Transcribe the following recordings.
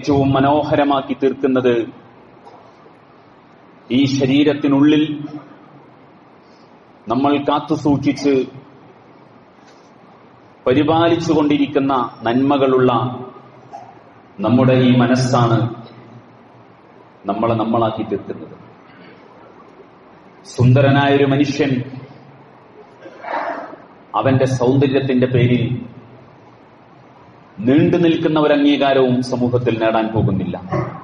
ഏറ്റവും മനോഹരമാക്കി തീർക്കുന്നത് ഈ ശരീരത്തിനുള്ളിൽ നമ്മൾ കാത്തുസൂക്ഷിച്ച് പരിപാലിച്ചുകൊണ്ടിരിക്കുന്ന നന്മകളുള്ള നമ്മുടെ ഈ മനസ്സാണ് നമ്മളെ നമ്മളാക്കി തീർക്കുന്നത് സുന്ദരനായൊരു മനുഷ്യൻ അവന്റെ സൗന്ദര്യത്തിന്റെ പേരിൽ നീണ്ടു നിൽക്കുന്ന ഒരു അംഗീകാരവും സമൂഹത്തിൽ നേടാൻ പോകുന്നില്ല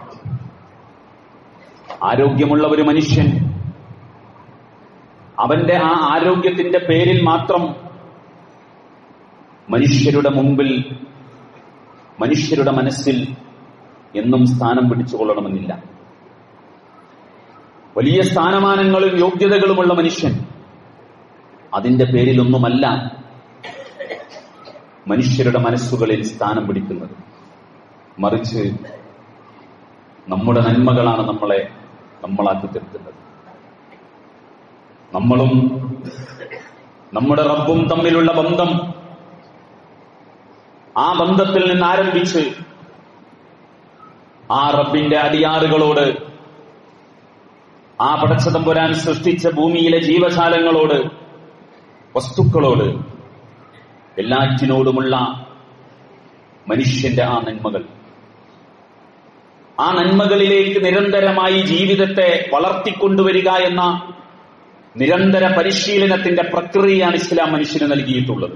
ആരോഗ്യമുള്ള ഒരു മനുഷ്യൻ അവന്റെ ആ ആരോഗ്യത്തിന്റെ പേരിൽ മാത്രം മനുഷ്യരുടെ മുമ്പിൽ മനുഷ്യരുടെ മനസ്സിൽ എന്നും സ്ഥാനം പിടിച്ചുകൊള്ളണമെന്നില്ല വലിയ സ്ഥാനമാനങ്ങളും യോഗ്യതകളുമുള്ള മനുഷ്യൻ അതിന്റെ പേരിലൊന്നുമല്ല മനുഷ്യരുടെ മനസ്സുകളിൽ സ്ഥാനം പിടിക്കുന്നത് മറിച്ച് നമ്മുടെ നന്മകളാണ് നമ്മളെ നമ്മളാക്കി തീർക്കുന്നത് നമ്മളും നമ്മുടെ റബ്ബും തമ്മിലുള്ള ബന്ധം ആ ബന്ധത്തിൽ നിന്ന് ആരംഭിച്ച് ആ റബ്ബിന്റെ അടിയാറുകളോട് ആ പടച്ചതമ്പുരാൻ സൃഷ്ടിച്ച ഭൂമിയിലെ ജീവജാലങ്ങളോട് വസ്തുക്കളോട് എല്ലാറ്റിനോടുമുള്ള മനുഷ്യന്റെ ആ നന്മകൾ ആ നന്മകളിലേക്ക് നിരന്തരമായി ജീവിതത്തെ വളർത്തിക്കൊണ്ടുവരിക എന്ന നിരന്തര പരിശീലനത്തിന്റെ പ്രക്രിയയാണ് ഇസ്ലാം മനുഷ്യന് നൽകിയിട്ടുള്ളത്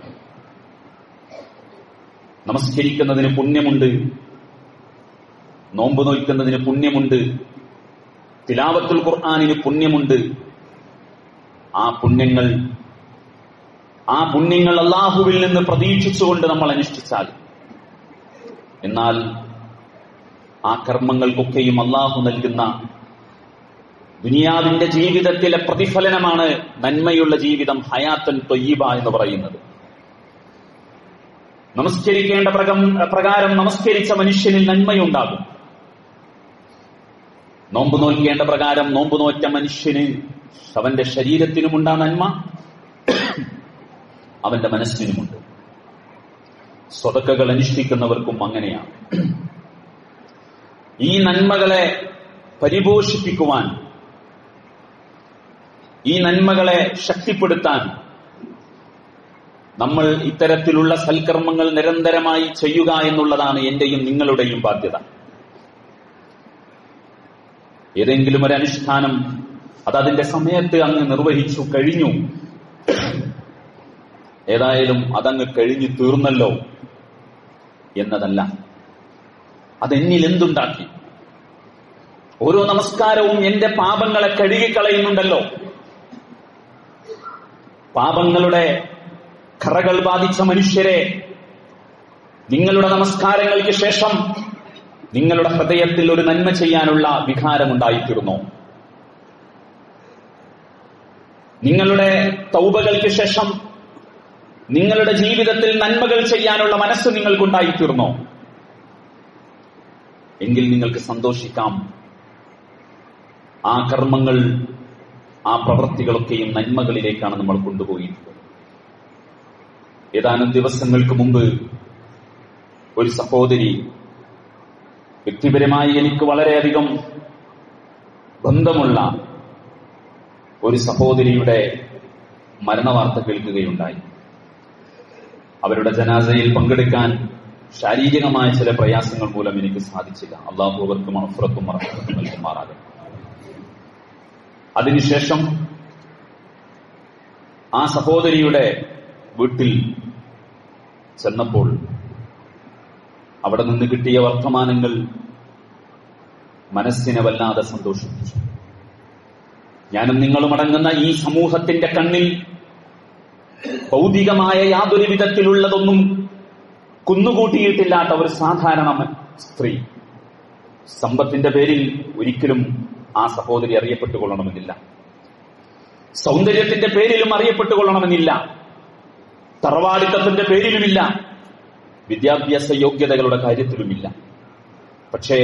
നമസ്കരിക്കുന്നതിന് പുണ്യമുണ്ട് നോമ്പ് നോൽക്കുന്നതിന് പുണ്യമുണ്ട് തിലാവത്തുൽ ഖുർആാനിന് പുണ്യമുണ്ട് ആ പുണ്യങ്ങൾ ആ പുണ്യങ്ങൾ അള്ളാഹുവിൽ നിന്ന് പ്രതീക്ഷിച്ചുകൊണ്ട് നമ്മൾ അനുഷ്ഠിച്ചാൽ എന്നാൽ ആ കർമ്മങ്ങൾക്കൊക്കെയും അള്ളാഹു നൽകുന്ന ദുനിയാവിന്റെ ജീവിതത്തിലെ പ്രതിഫലനമാണ് നന്മയുള്ള ജീവിതം ഹയാത്തൻ തൊയ്യബ എന്ന് പറയുന്നത് നമസ്കരിക്കേണ്ട പ്രകം- പ്രകാരം നമസ്കരിച്ച മനുഷ്യനിൽ നന്മയുണ്ടാകും നോമ്പ് നോൽക്കേണ്ട പ്രകാരം നോമ്പ് നോറ്റ മനുഷ്യന് അവന്റെ ശരീരത്തിനുമുണ്ടാ നന്മ അവന്റെ മനസ്സിനുമുണ്ട് സ്വതക്കകൾ അനുഷ്ഠിക്കുന്നവർക്കും അങ്ങനെയാണ് ഈ നന്മകളെ പരിപോഷിപ്പിക്കുവാൻ ഈ നന്മകളെ ശക്തിപ്പെടുത്താൻ നമ്മൾ ഇത്തരത്തിലുള്ള സൽക്കർമ്മങ്ങൾ നിരന്തരമായി ചെയ്യുക എന്നുള്ളതാണ് എന്റെയും നിങ്ങളുടെയും ബാധ്യത ഏതെങ്കിലും ഒരു അനുഷ്ഠാനം അത് അതിന്റെ സമയത്ത് അങ്ങ് നിർവഹിച്ചു കഴിഞ്ഞു ഏതായാലും അതങ്ങ് കഴിഞ്ഞു തീർന്നല്ലോ എന്നതല്ല അതെന്നിൽ എന്തുണ്ടാക്കി ഓരോ നമസ്കാരവും എന്റെ പാപങ്ങളെ കഴുകിക്കളയുന്നുണ്ടല്ലോ പാപങ്ങളുടെ കറകൾ ബാധിച്ച മനുഷ്യരെ നിങ്ങളുടെ നമസ്കാരങ്ങൾക്ക് ശേഷം നിങ്ങളുടെ ഹൃദയത്തിൽ ഒരു നന്മ ചെയ്യാനുള്ള വികാരമുണ്ടായിത്തീർന്നു നിങ്ങളുടെ തൗബകൾക്ക് ശേഷം നിങ്ങളുടെ ജീവിതത്തിൽ നന്മകൾ ചെയ്യാനുള്ള മനസ്സ് നിങ്ങൾക്കുണ്ടായിത്തീർന്നോ എങ്കിൽ നിങ്ങൾക്ക് സന്തോഷിക്കാം ആ കർമ്മങ്ങൾ ആ പ്രവൃത്തികളൊക്കെയും നന്മകളിലേക്കാണ് നമ്മൾ കൊണ്ടുപോയിട്ടുള്ളത് ഏതാനും ദിവസങ്ങൾക്ക് മുമ്പ് ഒരു സഹോദരി വ്യക്തിപരമായി എനിക്ക് വളരെയധികം ബന്ധമുള്ള ഒരു സഹോദരിയുടെ മരണവാർത്ത കേൾക്കുകയുണ്ടായി അവരുടെ ജനാസയിൽ പങ്കെടുക്കാൻ ശാരീരികമായ ചില പ്രയാസങ്ങൾ മൂലം എനിക്ക് സാധിച്ചില്ല അള്ളാഹു അവർക്ക് മണഫുറത്തും മറഫുറത്തും നൽകുമാറാകട്ടെ അതിനുശേഷം ആ സഹോദരിയുടെ വീട്ടിൽ ചെന്നപ്പോൾ അവിടെ നിന്ന് കിട്ടിയ വർത്തമാനങ്ങൾ മനസ്സിനെ വല്ലാതെ സന്തോഷിപ്പിച്ചു ഞാനും നിങ്ങളും അടങ്ങുന്ന ഈ സമൂഹത്തിന്റെ കണ്ണിൽ ഭൗതികമായ യാതൊരു വിധത്തിലുള്ളതൊന്നും കുന്നുകൂട്ടിയിട്ടില്ലാത്ത ഒരു സാധാരണ സ്ത്രീ സമ്പത്തിന്റെ പേരിൽ ഒരിക്കലും ആ സഹോദരി അറിയപ്പെട്ടുകൊള്ളണമെന്നില്ല സൗന്ദര്യത്തിന്റെ പേരിലും അറിയപ്പെട്ടുകൊള്ളണമെന്നില്ല തറവാടിത്തത്തിന്റെ പേരിലുമില്ല വിദ്യാഭ്യാസ യോഗ്യതകളുടെ കാര്യത്തിലുമില്ല പക്ഷേ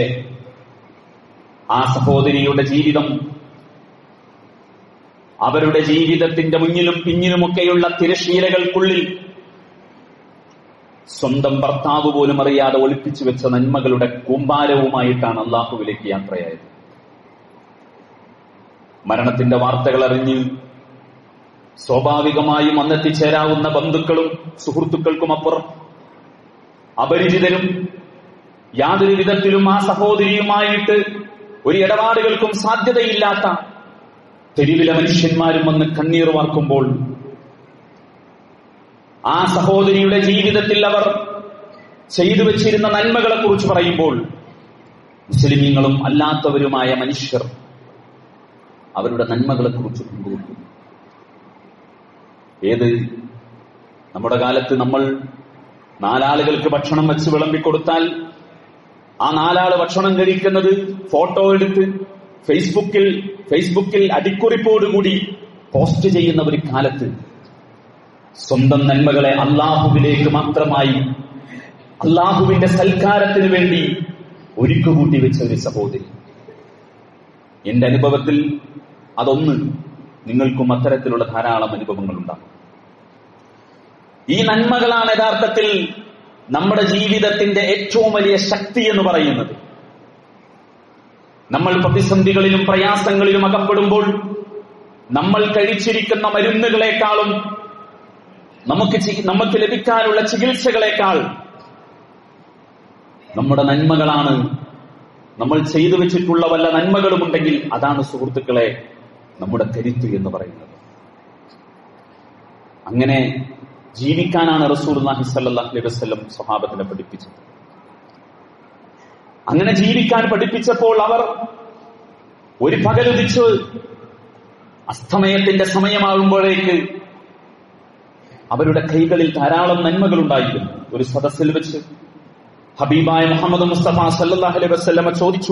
ആ സഹോദരിയുടെ ജീവിതം അവരുടെ ജീവിതത്തിന്റെ മുന്നിലും പിന്നിലുമൊക്കെയുള്ള തിരശീലകൾക്കുള്ളിൽ സ്വന്തം ഭർത്താവ് പോലും അറിയാതെ ഒളിപ്പിച്ചു വെച്ച നന്മകളുടെ കൂമ്പാരവുമായിട്ടാണ് അള്ളാഹുവിലേക്ക് യാത്രയായത് മരണത്തിന്റെ വാർത്തകൾ അറിഞ്ഞ് സ്വാഭാവികമായും വന്നെത്തിച്ചേരാവുന്ന ബന്ധുക്കളും സുഹൃത്തുക്കൾക്കും അപ്പുറം അപരിചിതരും യാതൊരു വിധത്തിലും ആ സഹോദരിയുമായിട്ട് ഒരു ഇടപാടുകൾക്കും സാധ്യതയില്ലാത്ത തെരുവിലെ മനുഷ്യന്മാരും വന്ന് കണ്ണീർ വാർക്കുമ്പോൾ ആ സഹോദരിയുടെ ജീവിതത്തിൽ അവർ ചെയ്തു വെച്ചിരുന്ന നന്മകളെ കുറിച്ച് പറയുമ്പോൾ മുസ്ലിമീങ്ങളും അല്ലാത്തവരുമായ മനുഷ്യർ അവരുടെ നന്മകളെ കുറിച്ച് പങ്കുവെക്കുന്നു ഏത് നമ്മുടെ കാലത്ത് നമ്മൾ നാലാളുകൾക്ക് ഭക്ഷണം വെച്ച് വിളമ്പിക്കൊടുത്താൽ ആ നാലാള് ഭക്ഷണം കഴിക്കുന്നത് ഫോട്ടോ എടുത്ത് ഫേസ്ബുക്കിൽ ഫേസ്ബുക്കിൽ അടിക്കുറിപ്പോടുകൂടി പോസ്റ്റ് ചെയ്യുന്ന ഒരു കാലത്ത് സ്വന്തം നന്മകളെ അള്ളാഹുവിലേക്ക് മാത്രമായി അള്ളാഹുവിന്റെ സൽക്കാരത്തിന് വേണ്ടി ഒരുക്കുകൂട്ടി വെച്ച ഒരു സഹോദരി എന്റെ അനുഭവത്തിൽ അതൊന്ന് നിങ്ങൾക്കും അത്തരത്തിലുള്ള ധാരാളം അനുഭവങ്ങളുണ്ടാകും ഈ നന്മകളാണ് യഥാർത്ഥത്തിൽ നമ്മുടെ ജീവിതത്തിന്റെ ഏറ്റവും വലിയ ശക്തി എന്ന് പറയുന്നത് നമ്മൾ പ്രതിസന്ധികളിലും പ്രയാസങ്ങളിലും അകപ്പെടുമ്പോൾ നമ്മൾ കഴിച്ചിരിക്കുന്ന മരുന്നുകളെക്കാളും നമുക്ക് ചി- നമുക്ക് ലഭിക്കാനുള്ള ചികിത്സകളെക്കാൾ നമ്മുടെ നന്മകളാണ് നമ്മൾ ചെയ്തു വെച്ചിട്ടുള്ള വല്ല നന്മകളുമുണ്ടെങ്കിൽ അതാണ് സുഹൃത്തുക്കളെ നമ്മുടെ കരുത്ത് എന്ന് പറയുന്നത് അങ്ങനെ ജീവിക്കാനാണ് റസൂർഹി സല്ലാഹ് അലൈഹി വസ്ലം സ്വഹാബത്തിനെ പഠിപ്പിച്ചത് അങ്ങനെ ജീവിക്കാൻ പഠിപ്പിച്ചപ്പോൾ അവർ ഒരു പകലുദിച്ച് അസ്തമയത്തിന്റെ സമയമാകുമ്പോഴേക്ക് അവരുടെ കൈകളിൽ ധാരാളം നന്മകൾ ഉണ്ടായിരുന്നു ഒരു സദസ്സിൽ വെച്ച് ഹബീബായ മുഹമ്മദ് മുസ്തഫ സല്ലല്ലാഹു അലൈഹി വസല്ലമ ചോദിച്ചു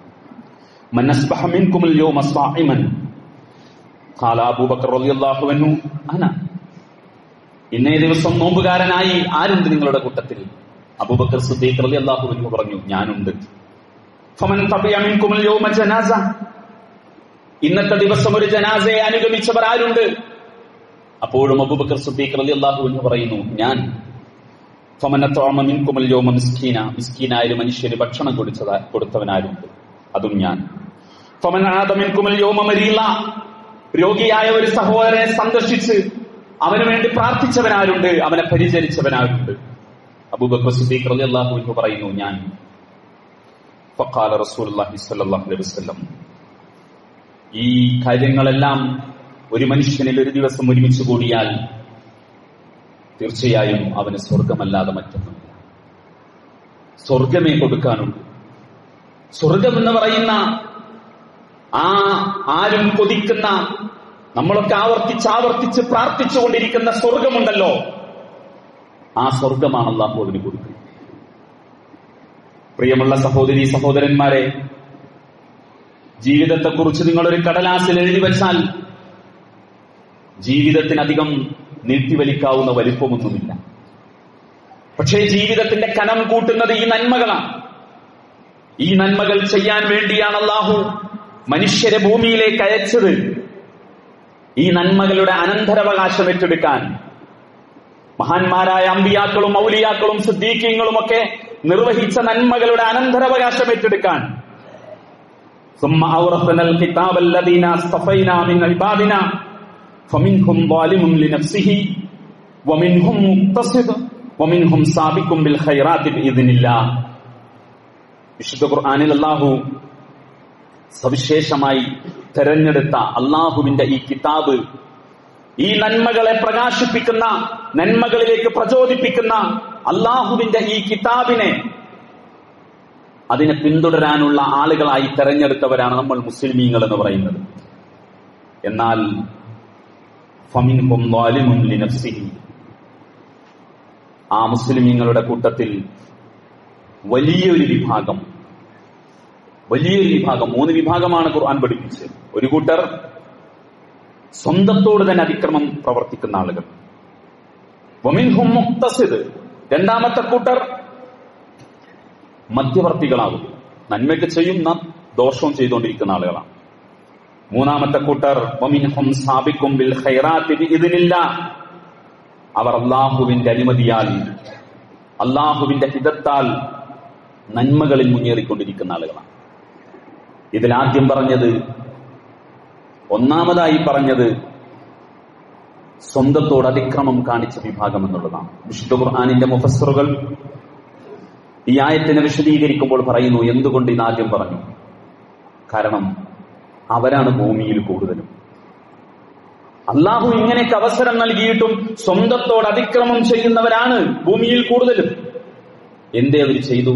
മൻ അസ്ബഹ മിൻകുമുൽ യൗമ സായിമൻ ഖാല അബൂബക്കർ റളിയല്ലാഹു അൻഹു അന ഇന്നേ ദിവസം നോമ്പുകാരനായി ആരുണ്ട് നിങ്ങളുടെ കൂട്ടത്തിൽ അബൂബക്കർ സിദ്ദീഖ് റളിയല്ലാഹു അൻഹു പറഞ്ഞു ഞാനുണ്ട് ഫമൻ തബിയ മിൻകുമുൽ യൗമ ജനാസ ഇന്നത്തെ ദിവസം ഒരു ജനാസയെ അനുഗമിച്ചവർ ആരുണ്ട് അപ്പോഴും അബൂബക്കർ സിദ്ദീഖ് റളിയല്ലാഹു അൻഹു പറയുന്നു ഞാൻ ഫമനത്തോമ മിൻകുമൽ യോമ മിസ്കീന മിസ്കീനായ ഒരു മനുഷ്യന് ഭക്ഷണം കൊടുച്ചതാ കൊടുത്തവനാരുണ്ട് അതും ഞാൻ ഫമൻ ആദ മിൻകുമൽ യോമ മരീല രോഗിയായ ഒരു സഹോദരനെ സന്ദർശിച്ച് അവന് വേണ്ടി പ്രാർത്ഥിച്ചവനാരുണ്ട് അവനെ പരിചരിച്ചവനാരുണ്ട് അബൂബക്കർ സിദ്ദീഖ് റളിയല്ലാഹു അൻഹു പറയുന്നു ഞാൻ ഫഖാല റസൂലുള്ളാഹി സ്വല്ലല്ലാഹു അലൈഹി വസല്ലം ഈ കാര്യങ്ങളെല്ലാം ഒരു മനുഷ്യനിൽ ഒരു ദിവസം ഒരുമിച്ച് കൂടിയാൽ തീർച്ചയായും അവന് സ്വർഗമല്ലാതെ മറ്റൊന്നുമില്ല സ്വർഗമേ കൊടുക്കാനുള്ളൂ സ്വർഗം എന്ന് പറയുന്ന ആ ആരും കൊതിക്കുന്ന നമ്മളൊക്കെ ആവർത്തിച്ച് ആവർത്തിച്ച് പ്രാർത്ഥിച്ചുകൊണ്ടിരിക്കുന്ന സ്വർഗമുണ്ടല്ലോ ആ സ്വർഗമാണ് അള്ളാഹു അതിന് കൊടുക്കുന്നത് പ്രിയമുള്ള സഹോദരി സഹോദരന്മാരെ ജീവിതത്തെക്കുറിച്ച് നിങ്ങളൊരു കടലാസിൽ എഴുതി വെച്ചാൽ ജീവിതത്തിനധികം നീട്ടിവലിക്കാവുന്ന വലിപ്പമൊന്നുമില്ല പക്ഷേ ജീവിതത്തിന്റെ കനം കൂട്ടുന്നത് ഈ നന്മകളാണ് ഈ നന്മകൾ ചെയ്യാൻ വേണ്ടിയാണ് അള്ളാഹു മനുഷ്യരെ ഭൂമിയിലേക്ക് അയച്ചത് ഈ നന്മകളുടെ അനന്തരാവകാശം ഏറ്റെടുക്കാൻ മഹാന്മാരായ അമ്പിയാക്കളും ഔലിയാക്കളും സിദ്ദീഖ്യങ്ങളും ഒക്കെ നിർവഹിച്ച നന്മകളുടെ അനന്തരാവകാശം ഏറ്റെടുക്കാൻ ثم أورثنا الكتاب الذين اصطفينا من عبادنا فمنهم ظالم لنفسه ومنهم مقتصد ومنهم سابق بالخيرات بإذن الله വിശുദ്ധ ഖുർആനിൽ അള്ളാഹു സവിശേഷമായി തെരഞ്ഞെടുത്ത അള്ളാഹുവിന്റെ ഈ കിതാബ് ഈ നന്മകളെ പ്രകാശിപ്പിക്കുന്ന നന്മകളിലേക്ക് പ്രചോദിപ്പിക്കുന്ന അള്ളാഹുവിന്റെ ഈ കിതാബിനെ അതിനെ പിന്തുടരാനുള്ള ആളുകളായി തെരഞ്ഞെടുത്തവരാണ് നമ്മൾ മുസ്ലിമീങ്ങൾ എന്ന് പറയുന്നത് എന്നാൽ ഫമിൻഹും ളാലിമുൻ ലിനഫ്സിഹി ആ മുസ്ലിമീങ്ങളുടെ കൂട്ടത്തിൽ വലിയൊരു വിഭാഗം വലിയൊരു വിഭാഗം മൂന്ന് വിഭാഗമാണ് ഖുർആൻ പഠിപ്പിച്ചത് ഒരു കൂട്ടർ സ്വന്തത്തോട് തന്നെ അതിക്രമം പ്രവർത്തിക്കുന്ന ആളുകൾ വമിൻഹും മുക്തസിദ് രണ്ടാമത്തെ കൂട്ടർ മധ്യവർത്തികളാകും നന്മയ്ക്ക് ചെയ്യുന്ന ദോഷവും ചെയ്തുകൊണ്ടിരിക്കുന്ന ആളുകളാണ് മൂന്നാമത്തെ കൂട്ടർ വമിൻഹും സാബിക്കും ബിൽ ഖൈറാത്തി ഇതിനില്ല അവർ അള്ളാഹുവിന്റെ അനുമതിയാൽ അള്ളാഹുവിന്റെ ഹിതത്താൽ നന്മകളിൽ മുന്നേറിക്കൊണ്ടിരിക്കുന്ന ആളുകളാണ് ഇതിൽ ആദ്യം പറഞ്ഞത് ഒന്നാമതായി പറഞ്ഞത് സ്വന്തത്തോട് അതിക്രമം കാണിച്ച വിഭാഗം എന്നുള്ളതാണ് വിശുദ്ധ ഖുർആാനിന്റെ മുഫസ്സറുകൾ ഈ ആയത്തിനെ വിശദീകരിക്കുമ്പോൾ പറയുന്നു എന്തുകൊണ്ട് ഇതാദ്യം പറഞ്ഞു കാരണം അവരാണ് ഭൂമിയിൽ കൂടുതലും അള്ളാഹു ഇങ്ങനെയൊക്കെ അവസരം നൽകിയിട്ടും സ്വന്തത്തോട് അതിക്രമം ചെയ്യുന്നവരാണ് ഭൂമിയിൽ കൂടുതലും എന്തേ അവർ ചെയ്തു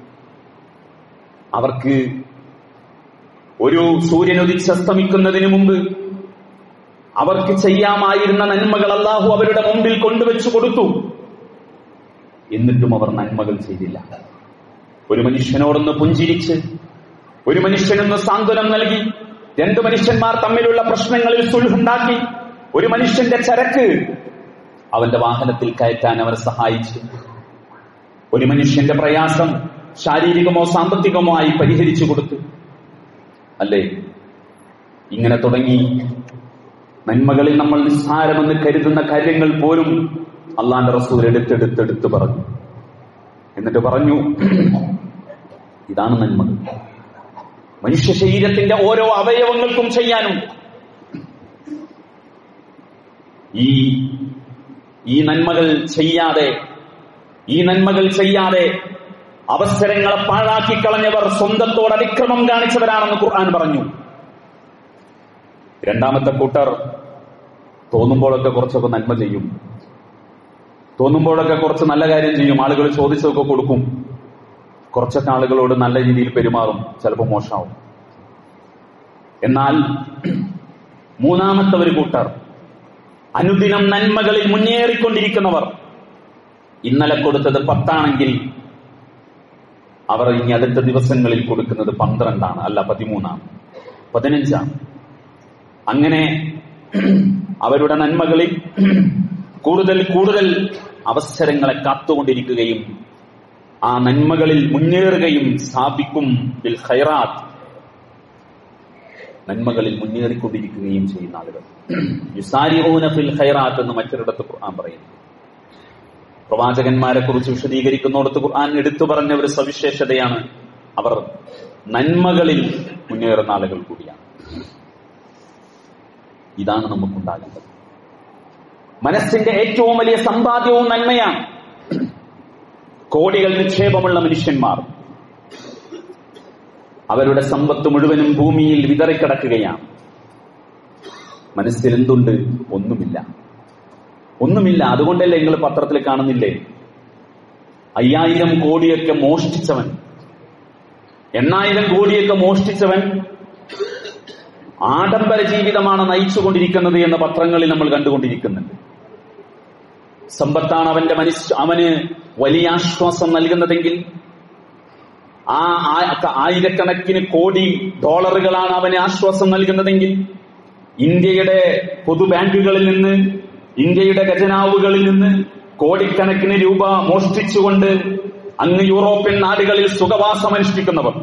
അവർക്ക് ഒരു സൂര്യൻ ഉദിച്ചസ്തമിക്കുന്നതിന് മുമ്പ് അവർക്ക് ചെയ്യാമായിരുന്ന നന്മകൾ അള്ളാഹു അവരുടെ മുമ്പിൽ കൊണ്ടുവച്ചു കൊടുത്തു എന്നിട്ടും അവർ നന്മകൾ ചെയ്തില്ല ഒരു മനുഷ്യനോടൊന്ന് പുഞ്ചിരിച്ച് ഒരു മനുഷ്യനൊന്ന് സാന്ത്വനം നൽകി രണ്ട് മനുഷ്യന്മാർ തമ്മിലുള്ള പ്രശ്നങ്ങളിൽ സുൽഹുണ്ടാക്കി ഒരു മനുഷ്യന്റെ ചരക്ക് അവന്റെ വാഹനത്തിൽ കയറ്റാൻ അവരെ സഹായിച്ചു ഒരു മനുഷ്യന്റെ പ്രയാസം ശാരീരികമോ സാമ്പത്തികമോ ആയി പരിഹരിച്ചു കൊടുത്തു അല്ലേ ഇങ്ങനെ തുടങ്ങി നന്മകളിൽ നമ്മൾ നിസ്സാരമെന്ന് കരുതുന്ന കാര്യങ്ങൾ പോലും അള്ളാന്റെ റസൂൽ എടുത്തെടുത്തെടുത്ത് പറഞ്ഞു എന്നിട്ട് പറഞ്ഞു ഇതാണ് നന്മകൾ മനുഷ്യ ശരീരത്തിന്റെ ഓരോ അവയവങ്ങൾക്കും ചെയ്യാനും ഈ ഈ നന്മകൾ ചെയ്യാതെ ഈ നന്മകൾ ചെയ്യാതെ അവസരങ്ങളെ പാഴാക്കി കളഞ്ഞവർ സ്വന്തത്തോട് അതിക്രമം കാണിച്ചവരാണെന്ന് ഖുർആൻ പറഞ്ഞു രണ്ടാമത്തെ കൂട്ടർ തോന്നുമ്പോഴൊക്കെ കുറച്ചൊക്കെ നന്മ ചെയ്യും തോന്നുമ്പോഴൊക്കെ കുറച്ച് നല്ല കാര്യം ചെയ്യും ആളുകൾ ചോദിച്ചതൊക്കെ കൊടുക്കും കുറച്ചൊക്കെ ആളുകളോട് നല്ല രീതിയിൽ പെരുമാറും ചിലപ്പോൾ മോശമാവും എന്നാൽ മൂന്നാമത്തെ ഒരു കൂട്ടർ അനുദിനം നന്മകളിൽ മുന്നേറിക്കൊണ്ടിരിക്കുന്നവർ ഇന്നലെ കൊടുത്തത് പത്താണെങ്കിൽ അവർ ഇനി അടുത്ത ദിവസങ്ങളിൽ കൊടുക്കുന്നത് പന്ത്രണ്ടാണ് അല്ല പതിമൂന്നാണ് പതിനഞ്ചാണ് അങ്ങനെ അവരുടെ നന്മകളിൽ കൂടുതൽ കൂടുതൽ അവസരങ്ങളെ കാത്തുകൊണ്ടിരിക്കുകയും ആ നന്മകളിൽ മുന്നേറുകയും സ്ഥാപിക്കും ബിൽ ഖൈറാത്ത് നന്മകളിൽ മുന്നേറിക്കൊണ്ടിരിക്കുകയും ചെയ്യുന്ന ആളുകൾ യുസാരിഊന ഫിൽ ഖൈറാത്ത് എന്ന് മറ്റൊരിടത്ത് ഖുർആൻ പറയുന്നു പ്രവാചകന്മാരെ കുറിച്ച് വിശദീകരിക്കുന്നിടത്ത് ഖുർആൻ എടുത്തു പറഞ്ഞ ഒരു സവിശേഷതയാണ് അവർ നന്മകളിൽ മുന്നേറുന്ന ആളുകൾ കൂടിയാണ് ഇതാണ് നമുക്കുണ്ടാകേണ്ടത് മനസ്സിന്റെ ഏറ്റവും വലിയ സമ്പാദ്യവും നന്മയാണ് കോടികൾ നിക്ഷേപമുള്ള മനുഷ്യന്മാർ അവരുടെ സമ്പത്ത് മുഴുവനും ഭൂമിയിൽ വിതറിക്കിടക്കുകയാണ് മനസ്സിൽ എന്തുണ്ട് ഒന്നുമില്ല ഒന്നുമില്ല അതുകൊണ്ടല്ലേ നിങ്ങൾ പത്രത്തിൽ കാണുന്നില്ലേ അയ്യായിരം കോടിയൊക്കെ മോഷ്ടിച്ചവൻ എണ്ണായിരം കോടിയൊക്കെ മോഷ്ടിച്ചവൻ ആഡംബര ജീവിതമാണ് നയിച്ചുകൊണ്ടിരിക്കുന്നത് എന്ന പത്രങ്ങളിൽ നമ്മൾ കണ്ടുകൊണ്ടിരിക്കുന്നുണ്ട് സമ്പത്താണ് അവന്റെ മനുഷ്യ അവന് വലിയ ആശ്വാസം നൽകുന്നതെങ്കിൽ ആ ആ- ആയിരക്കണക്കിന് കോടി ഡോളറുകളാണ് അവന് ആശ്വാസം നൽകുന്നതെങ്കിൽ ഇന്ത്യയുടെ പൊതു ബാങ്കുകളിൽ നിന്ന് ഇന്ത്യയുടെ ഖജനാവുകളിൽ നിന്ന് കോടിക്കണക്കിന് രൂപ മോഷ്ടിച്ചുകൊണ്ട് അങ്ങ് യൂറോപ്യൻ നാടുകളിൽ സുഖവാസമനുഷ്ഠിക്കുന്നവർ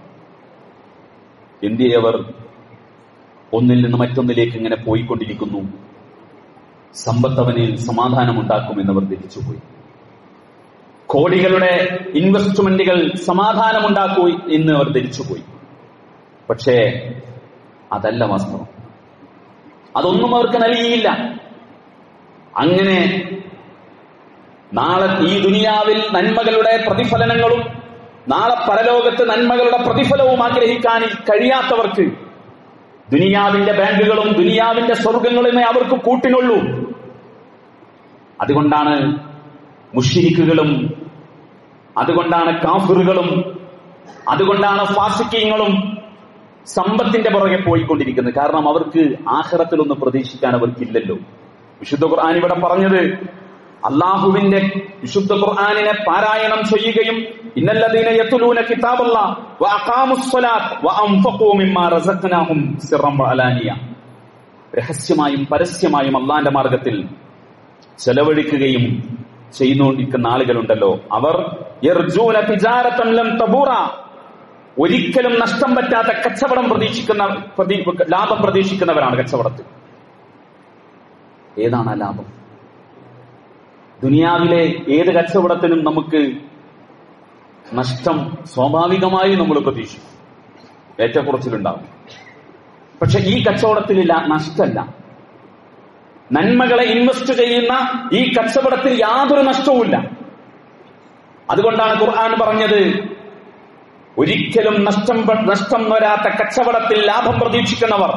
ഇന്ത്യയവർ ഒന്നിൽ നിന്ന് മറ്റൊന്നിലേക്ക് ഇങ്ങനെ പോയിക്കൊണ്ടിരിക്കുന്നു സമ്പത്തവനിൽ സമാധാനമുണ്ടാക്കുമെന്നവർ ധരിച്ചുപോയി കോടികളുടെ ഇൻവെസ്റ്റ്മെന്റുകൾ സമാധാനമുണ്ടാക്കൂ എന്ന് അവർ ധരിച്ചുപോയി പക്ഷേ അതല്ല വാസ്തവം അതൊന്നും അവർക്ക് നൽകിയില്ല അങ്ങനെ നാളെ ഈ ദുനിയാവിൽ നന്മകളുടെ പ്രതിഫലനങ്ങളും നാളെ പരലോകത്ത് നന്മകളുടെ പ്രതിഫലവും ആഗ്രഹിക്കാൻ കഴിയാത്തവർക്ക് ദുനിയാവിന്റെ ബാങ്കുകളും ദുനിയാവിന്റെ സ്വർഗങ്ങളുമേ അവർക്ക് കൂട്ടിനുള്ളൂ അതുകൊണ്ടാണ് മുഷിരിക്കുകളും അതുകൊണ്ടാണ് കാഫിറുകളും അതുകൊണ്ടാണ് ഫാസിക്കീങ്ങളും സമ്പത്തിന്റെ പുറകെ പോയിക്കൊണ്ടിരിക്കുന്നത് കാരണം അവർക്ക് ആഹ്റത്തിലൊന്ന് പ്രതീക്ഷിക്കാൻ അവർക്കില്ലല്ലോ വിശുദ്ധ ഖുർആൻ ഇവിടെ പറഞ്ഞത് അള്ളാഹുവിന്റെ വിശുദ്ധ ഖുർആനിനെ പാരായണം ചെയ്യുകയും ഇന്നല്ലദീന യത്ലൂന കിതാബല്ലാഹ് വഅഖാമുസ്സലാത്ത് വഅൻഫഖൂ മിമ്മാ റസഖ്നാഹും സിറൻ വഅലാനിയ രഹസ്യമായും പരസ്യമായും അള്ളാന്റെ മാർഗത്തിൽ ചെലവഴിക്കുകയും ചെയ്യുന്നുകൊണ്ടിരിക്കുന്ന ആളുകളുണ്ടല്ലോ അവർ യർജൂന തിജാരത്തൻ ലം തബൂറ ഒരിക്കലും നഷ്ടം പറ്റാത്ത കച്ചവടം പ്രതീക്ഷിക്കുന്ന പ്രതി- ലാഭം പ്രതീക്ഷിക്കുന്നവരാണ് കച്ചവടത്തിൽ ഏതാണ് ആ ലാഭം ദുനിയാവിലെ ഏത് കച്ചവടത്തിനും നമുക്ക് നഷ്ടം സ്വാഭാവികമായി നമ്മൾ പ്രതീക്ഷിക്കും ഏറ്റക്കുറച്ചിലുണ്ടാവും പക്ഷെ ഈ കച്ചവടത്തിലില്ല നഷ്ടമല്ല നന്മകളെ ഇൻവെസ്റ്റ് ചെയ്യുന്ന ഈ കച്ചവടത്തിൽ യാതൊരു നഷ്ടവുമില്ല അതുകൊണ്ടാണ് ഖുർആൻ പറഞ്ഞത് ഒരിക്കലും നഷ്ടം നഷ്ടം വരാത്ത കച്ചവടത്തിൽ ലാഭം പ്രതീക്ഷിക്കുന്നവർ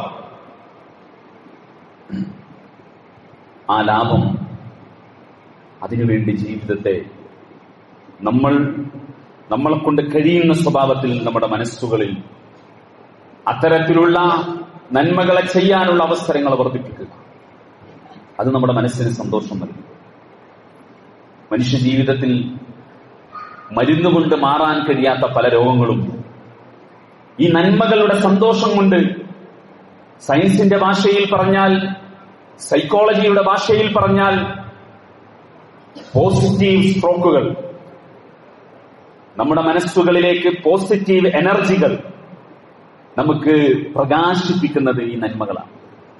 ആ ലാഭം അതിനുവേണ്ടി ജീവിതത്തെ നമ്മൾ നമ്മളെ കൊണ്ട് കഴിയുന്ന സ്വഭാവത്തിൽ നമ്മുടെ മനസ്സുകളിൽ അത്തരത്തിലുള്ള നന്മകളെ ചെയ്യാനുള്ള അവസരങ്ങൾ വർദ്ധിപ്പിക്കുക അത് നമ്മുടെ മനസ്സിന് സന്തോഷം നൽകും മനുഷ്യ ജീവിതത്തിൽ മരുന്നുകൊണ്ട് മാറാൻ കഴിയാത്ത പല രോഗങ്ങളും ഈ നന്മകളുടെ സന്തോഷം കൊണ്ട് സയൻസിന്റെ ഭാഷയിൽ പറഞ്ഞാൽ സൈക്കോളജിയുടെ ഭാഷയിൽ പറഞ്ഞാൽ പോസിറ്റീവ് സ്ട്രോക്കുകൾ നമ്മുടെ മനസ്സുകളിലേക്ക് പോസിറ്റീവ് എനർജികൾ നമുക്ക് പ്രകാശിപ്പിക്കുന്നത് ഈ നന്മകളാണ്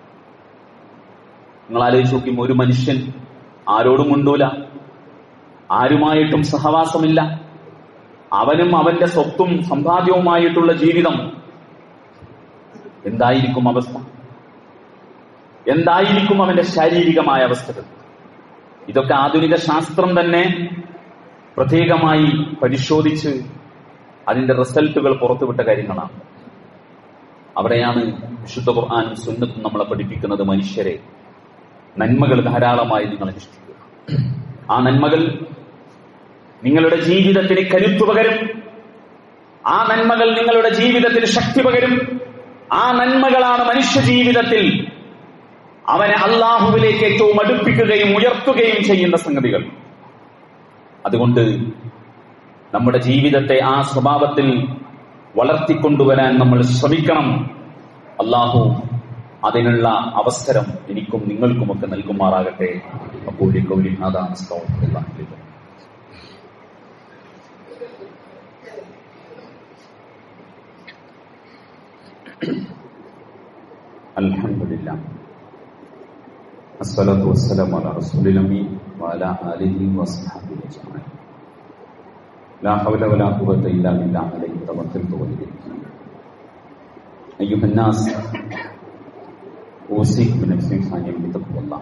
നിങ്ങൾ ആലോചിച്ച് നോക്കുമ്പോൾ ഒരു മനുഷ്യൻ ആരോടും കൊണ്ടൂല ആരുമായിട്ടും സഹവാസമില്ല അവനും അവന്റെ സ്വത്തും സമ്പാദ്യവുമായിട്ടുള്ള ജീവിതം എന്തായിരിക്കും അവസ്ഥ എന്തായിരിക്കും അവന്റെ ശാരീരികമായ അവസ്ഥകൾ ഇതൊക്കെ ആധുനിക ശാസ്ത്രം തന്നെ പ്രത്യേകമായി പരിശോധിച്ച് അതിന്റെ റിസൾട്ടുകൾ പുറത്തുവിട്ട കാര്യങ്ങളാണ് അവിടെയാണ് വിശുദ്ധ ഖുർആാനും സുന്നത്തും നമ്മളെ പഠിപ്പിക്കുന്നത് മനുഷ്യരെ നന്മകൾ ധാരാളമായി നിങ്ങൾ അനുഷ്ഠിക്കുക ആ നന്മകൾ നിങ്ങളുടെ ജീവിതത്തിന് കരുത്തു പകരും ആ നന്മകൾ നിങ്ങളുടെ ജീവിതത്തിന് ശക്തി പകരും ആ നന്മകളാണ് മനുഷ്യ ജീവിതത്തിൽ അവനെ അള്ളാഹുവിലേക്ക് ഏറ്റവും അടുപ്പിക്കുകയും ഉയർത്തുകയും ചെയ്യുന്ന സംഗതികൾ അതുകൊണ്ട് നമ്മുടെ ജീവിതത്തെ ആ സ്വഭാവത്തിൽ വളർത്തിക്കൊണ്ടുവരാൻ നമ്മൾ ശ്രമിക്കണം അള്ളാഹു അതിനുള്ള അവസരം എനിക്കും നിങ്ങൾക്കുമൊക്കെ നൽകുമാറാകട്ടെ അപ്പോൾ കൗലി അതാണ് الحمد لله الصلاة والسلام على رسول الأمين وعلى آله وصحبه أجمعين لا حول ولا قوة إلا بالله عليه توكلت وإليه أيها الناس أوصيكم بنفسي ثانيا بتقوى الله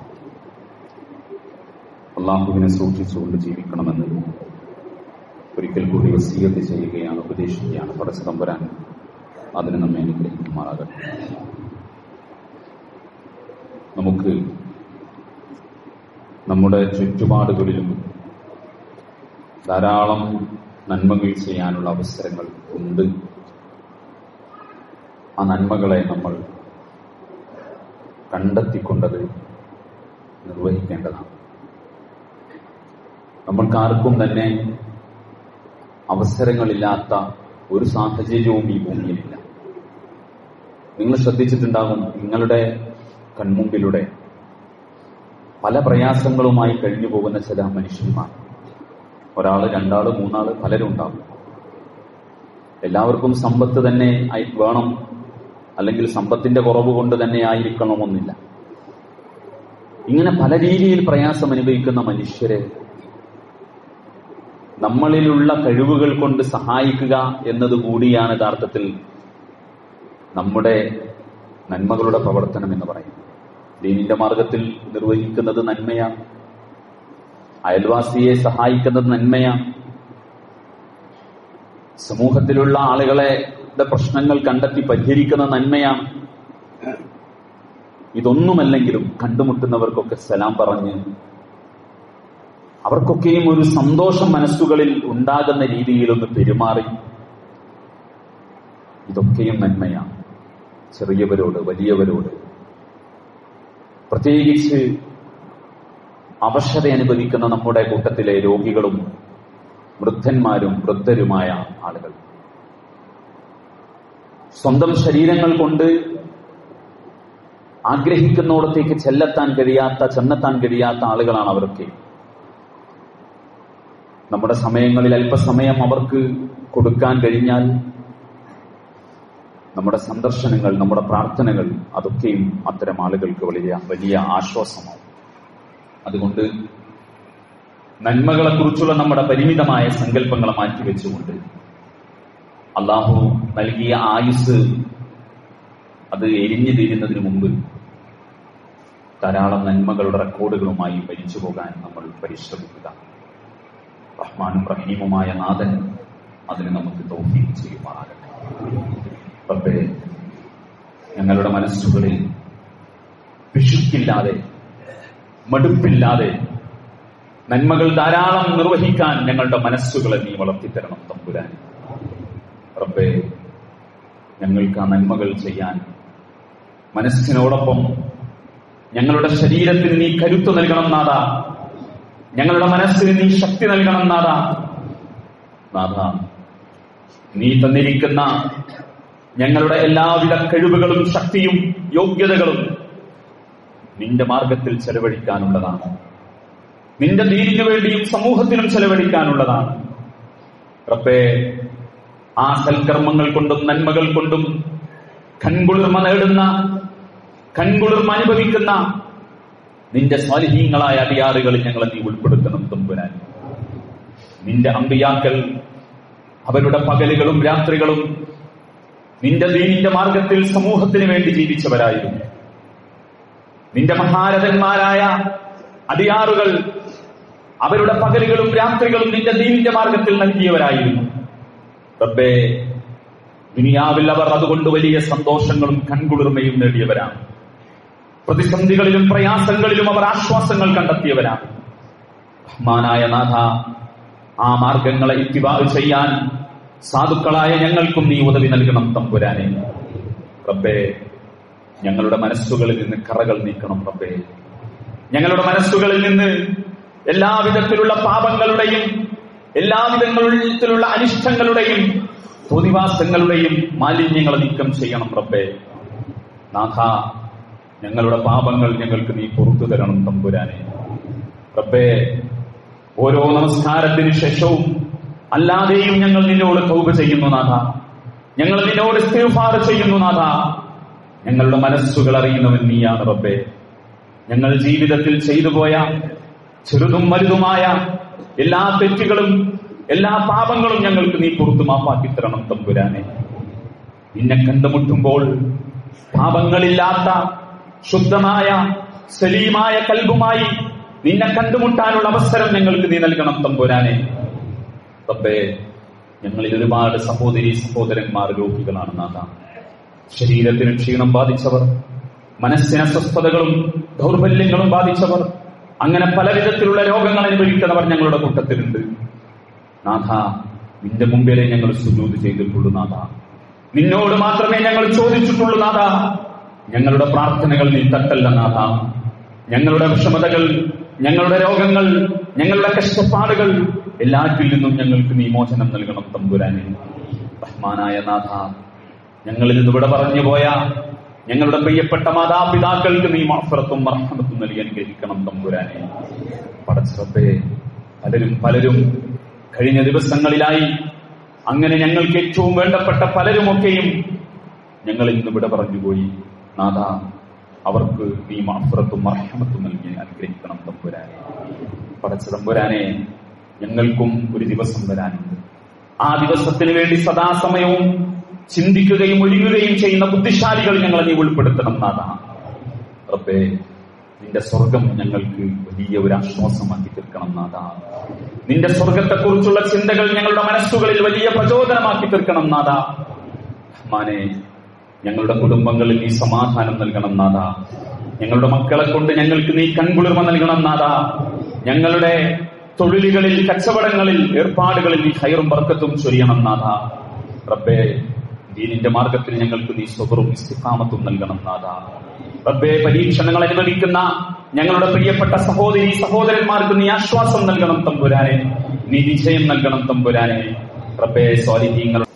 അള്ളാഹുവിനെ സൂക്ഷിച്ചുകൊണ്ട് ജീവിക്കണമെന്ന് ഒരിക്കൽ കൂടി വസീയത്ത് ചെയ്യുകയാണ് ഉപദേശിക്കുകയാണ് പരസ്പരം വരാൻ അതിന് നമ്മെ അനുഗ്രഹിക്കുമാറാകട്ടെ നമുക്ക് നമ്മുടെ ചുറ്റുപാടുകളിലും ധാരാളം നന്മകൾ ചെയ്യാനുള്ള അവസരങ്ങൾ ഉണ്ട് ആ നന്മകളെ നമ്മൾ കണ്ടെത്തിക്കൊണ്ടത് നിർവഹിക്കേണ്ടതാണ് നമ്മൾക്കാർക്കും തന്നെ അവസരങ്ങളില്ലാത്ത ഒരു സാഹചര്യവും ഈ ഭൂമിയിലില്ല നിങ്ങൾ ശ്രദ്ധിച്ചിട്ടുണ്ടാകും നിങ്ങളുടെ കൺമുമ്പിലൂടെ പല പ്രയാസങ്ങളുമായി കഴിഞ്ഞു പോകുന്ന ചില മനുഷ്യന്മാർ ഒരാള് രണ്ടാള് മൂന്നാള് പലരും ഉണ്ടാകും എല്ലാവർക്കും സമ്പത്ത് തന്നെ ആയി- വേണം അല്ലെങ്കിൽ സമ്പത്തിന്റെ കുറവ് കൊണ്ട് തന്നെ ആയിരിക്കണമെന്നില്ല ഇങ്ങനെ പല രീതിയിൽ പ്രയാസം അനുഭവിക്കുന്ന മനുഷ്യരെ നമ്മളിലുള്ള കഴിവുകൾ കൊണ്ട് സഹായിക്കുക എന്നത് കൂടിയാണ് യഥാർത്ഥത്തിൽ നമ്മുടെ നന്മകളുടെ പ്രവർത്തനം എന്ന് പറയുന്നത് ദീനിന്റെ മാർഗത്തിൽ നിർവഹിക്കുന്നത് നന്മയാണ് അയൽവാസിയെ സഹായിക്കുന്നത് നന്മയാണ് സമൂഹത്തിലുള്ള ആളുകളെ ടെ പ്രശ്നങ്ങൾ കണ്ടെത്തി പരിഹരിക്കുന്ന നന്മയാണ് ഇതൊന്നുമല്ലെങ്കിലും കണ്ടുമുട്ടുന്നവർക്കൊക്കെ സലാം പറഞ്ഞ് അവർക്കൊക്കെയും ഒരു സന്തോഷം മനസ്സുകളിൽ ഉണ്ടാകുന്ന രീതിയിലൊന്ന് പെരുമാറി ഇതൊക്കെയും നന്മയാണ് ചെറിയവരോട് വലിയവരോട് പ്രത്യേകിച്ച് അവശത അനുഭവിക്കുന്ന നമ്മുടെ കൂട്ടത്തിലെ രോഗികളും വൃദ്ധന്മാരും വൃദ്ധരുമായ ആളുകൾ സ്വന്തം ശരീരങ്ങൾ കൊണ്ട് ആഗ്രഹിക്കുന്നിടത്തേക്ക് ചെല്ലെത്താൻ കഴിയാത്ത ചെന്നെത്താൻ കഴിയാത്ത ആളുകളാണ് അവരൊക്കെ നമ്മുടെ സമയങ്ങളിൽ അല്പസമയം അവർക്ക് കൊടുക്കാൻ കഴിഞ്ഞാൽ നമ്മുടെ സന്ദർശനങ്ങൾ നമ്മുടെ പ്രാർത്ഥനകൾ അതൊക്കെയും അത്തരം ആളുകൾക്ക് വലിയ വലിയ ആശ്വാസമാവും അതുകൊണ്ട് നന്മകളെ കുറിച്ചുള്ള നമ്മുടെ പരിമിതമായ സങ്കല്പങ്ങളെ മാറ്റിവെച്ചുകൊണ്ട് അള്ളാഹു നൽകിയ ആയുസ് അത് എരിഞ്ഞു തീരുന്നതിന് മുമ്പ് ധാരാളം നന്മകളുടെ റെക്കോർഡുകളുമായി മരിച്ചു പോകാൻ നമ്മൾ പരിശ്രമിക്കുക റഹ്മാനും റഹീമുമായ നാഥൻ അതിന് നമുക്ക് തോഫീം ചെയ്യുമാറാകട്ടെ റബ്ബേ ഞങ്ങളുടെ മനസ്സുകളിൽ പിശുക്കില്ലാതെ മടുപ്പില്ലാതെ നന്മകൾ ധാരാളം നിർവഹിക്കാൻ ഞങ്ങളുടെ മനസ്സുകളെ നീ വളർത്തിത്തരണം തമ്പുരാൻ റബ്ബേ ഞങ്ങൾക്ക് ആ നന്മകൾ ചെയ്യാൻ മനസ്സിനോടൊപ്പം ഞങ്ങളുടെ ശരീരത്തിന് നീ കരുത്ത് നൽകണം നാഥ ഞങ്ങളുടെ മനസ്സിന് നീ ശക്തി നൽകണം നാഥ നാഥ നീ തന്നിരിക്കുന്ന ഞങ്ങളുടെ എല്ലാവിധ കഴിവുകളും ശക്തിയും യോഗ്യതകളും നിന്റെ മാർഗത്തിൽ ചെലവഴിക്കാനുള്ളതാണ് നിന്റെ ദീനിനു വേണ്ടിയും സമൂഹത്തിനും ചെലവഴിക്കാനുള്ളതാണ് റബ്ബേ ആ സൽക്കർമ്മങ്ങൾ കൊണ്ടും നന്മകൾ കൊണ്ടും കൺകുളിർമ നേടുന്ന കൺകുളിർമ അനുഭവിക്കുന്ന നിന്റെ സ്വാലിഹീങ്ങളായ അടിയാറുകളിൽ ഞങ്ങളെ നീ ഉൾപ്പെടുത്തണം തമ്പുരാൻ നിന്റെ അമ്പിയാക്കൾ അവരുടെ പകലുകളും രാത്രികളും നിന്റെ ദീനിന്റെ മാർഗത്തിൽ സമൂഹത്തിന് വേണ്ടി ജീവിച്ചവരായിരുന്നു നിന്റെ മഹാരഥന്മാരായ അടിയാറുകൾ അവരുടെ പകലുകളും രാത്രികളും നിന്റെ ദീനിന്റെ മാർഗത്തിൽ നൽകിയവരായിരുന്നു റബ്ബേ ദുനിയാവിൽ അവർ അതുകൊണ്ട് വലിയ സന്തോഷങ്ങളും കൺകുളിർമയും നേടിയവരാണ് പ്രതിസന്ധികളിലും പ്രയാസങ്ങളിലും അവർ ആശ്വാസങ്ങൾ കണ്ടെത്തിയവരാണ് റഹ്മാനായ നാഥ ആ മാർഗങ്ങളെ ഇത്തിവാവ് ചെയ്യാൻ സാധുക്കളായ ഞങ്ങൾക്കും നീ ഉദവി നൽകണം തമ്പുരാനെ റബ്ബേ ഞങ്ങളുടെ മനസ്സുകളിൽ നിന്ന് കറകൾ നീക്കണം റബ്ബേ ഞങ്ങളുടെ മനസ്സുകളിൽ നിന്ന് എല്ലാവിധത്തിലുള്ള പാപങ്ങളുടെയും എല്ലാവിധത്തിലുള്ള അനിഷ്ടങ്ങളുടെയും തോന്നിവാസങ്ങളുടെയും മാലിന്യങ്ങളെ നീക്കം ചെയ്യണം റബ്ബേ നാഥ ഞങ്ങളുടെ പാപങ്ങൾ ഞങ്ങൾക്ക് നീ പുറത്തു തരണം തമ്പുരാനെ റബ്ബേ ഓരോ നമസ്കാരത്തിന് ശേഷവും അല്ലാതെയും ഞങ്ങൾ നിന്നോട് തൗബ ചെയ്യുന്നു നാഥ ഞങ്ങൾ നിന്നോട് ഇസ്തിഗ്ഫാർ ചെയ്യുന്നു നാഥ ഞങ്ങളുടെ മനസ്സുകൾ അറിയുന്നവൻ നീയാണ് റബ്ബേ ഞങ്ങൾ ജീവിതത്തിൽ ചെയ്തു പോയ ചെറുതും വലുതുമായ എല്ലാ തെറ്റുകളും എല്ലാ പാപങ്ങളും ഞങ്ങൾക്ക് നീ പുറത്തു മാപ്പാക്കി തരണം തമ്പുരാനെ നിന്നെ കണ്ടുമുട്ടുമ്പോൾ പാപങ്ങളില്ലാത്ത ശുദ്ധമായ സലീമായ കൽബുമായി നിന്നെ കണ്ടുമുട്ടാനുള്ള അവസരം ഞങ്ങൾക്ക് നീ നൽകണം തമ്പുരാനെ റബ്ബേ ഞങ്ങളിൽ ഒരുപാട് സഹോദരി സഹോദരന്മാർ രോഗികളാണ് നാഥ ശരീരത്തിന് ക്ഷീണം ബാധിച്ചവർ മനസ്സിന് അസ്വസ്ഥതകളും ദൗർബല്യങ്ങളും ബാധിച്ചവർ അങ്ങനെ പല വിധത്തിലുള്ള രോഗങ്ങൾ അനുഭവിക്കുന്നവർ ഞങ്ങളുടെ കൂട്ടത്തിലുണ്ട് നാഥ നിന്റെ മുമ്പിലെ ഞങ്ങൾ സുജൂത് ചെയ്തിട്ടുള്ളൂ നാഥ നിന്നോട് മാത്രമേ ഞങ്ങൾ ചോദിച്ചിട്ടുള്ളൂ നാഥ ഞങ്ങളുടെ പ്രാർത്ഥനകൾ നീ തട്ടല്ല നാഥ ഞങ്ങളുടെ വിഷമതകൾ ഞങ്ങളുടെ രോഗങ്ങൾ ഞങ്ങളുടെ കഷ്ടപ്പാടുകൾ എല്ലാറ്റിൽ നിന്നും ഞങ്ങൾക്ക് നീ മോചനം നൽകണം തമ്പുരാനെ റഹ്മാനായ നാഥ ഞങ്ങളിൽ നിന്ന് ഇവിടെ പറഞ്ഞു പോയ ഞങ്ങളുടെ പ്രിയപ്പെട്ട മാതാപിതാക്കൾക്ക് നീ മാഫറത്തും മർഹമത്തും നൽകി അനുഗ്രഹിക്കണം തമ്പുരാനെ പടച്ചറപ്പേ പലരും പലരും കഴിഞ്ഞ ദിവസങ്ങളിലായി അങ്ങനെ ഞങ്ങൾക്ക് ഏറ്റവും വേണ്ടപ്പെട്ട പലരുമൊക്കെയും ഞങ്ങൾ ഇന്ന് ഇവിടെ പറഞ്ഞുപോയി നാഥ അവർക്ക് നീ മാഫറത്തും മർഹമത്തും നൽകി അനുഗ്രഹിക്കണം തമ്പുരാനെ പടച്ച തമ്പുരാനെ ഞങ്ങൾക്കും ഒരു ദിവസം വരാനുണ്ട് ആ ദിവസത്തിന് വേണ്ടി സദാസമയവും ചിന്തിക്കുകയും ഒഴുകുകയും ചെയ്യുന്ന ബുദ്ധിശാലികൾ ഞങ്ങളെ നീ ഉൾപ്പെടുത്തണം നാഥ റബ്ബേ നിന്റെ സ്വർഗം ഞങ്ങൾക്ക് വലിയ ഒരു ആശ്വാസമാക്കി തീർക്കണം നാഥ നിന്റെ സ്വർഗത്തെക്കുറിച്ചുള്ള ചിന്തകൾ ഞങ്ങളുടെ മനസ്സുകളിൽ വലിയ പ്രചോദനമാക്കി തീർക്കണം നാഥ റഹ്മാനെ ഞങ്ങളുടെ കുടുംബങ്ങളിൽ നീ സമാധാനം നൽകണം നാഥ ഞങ്ങളുടെ മക്കളെ കൊണ്ട് ഞങ്ങൾക്ക് നീ കൺകുളിർമ നൽകണം നാഥ ഞങ്ങളുടെ തൊഴിലുകളിൽ കച്ചവടങ്ങളിൽ ഏർപ്പാടുകളിൽ നീ ഹൈറും ബർക്കത്തും ചൊരിയണം നാഥ റബ്ബേ ദീനിന്റെ മാർഗത്തിൽ ഞങ്ങൾക്ക് നീ സ്വബറും ഇസ്തിഫാമത്തും നൽകണം നാഥ റബ്ബേ പരീക്ഷണങ്ങൾ അനുഭവിക്കുന്ന ഞങ്ങളുടെ പ്രിയപ്പെട്ട സഹോദരി സഹോദരന്മാർക്ക് നീ ആശ്വാസം നൽകണം തമ്പുരാനെ നീ വിജയം നൽകണം തമ്പുരാനെ റബ്ബേ സ്വാലിഹീങ്ങളുടെ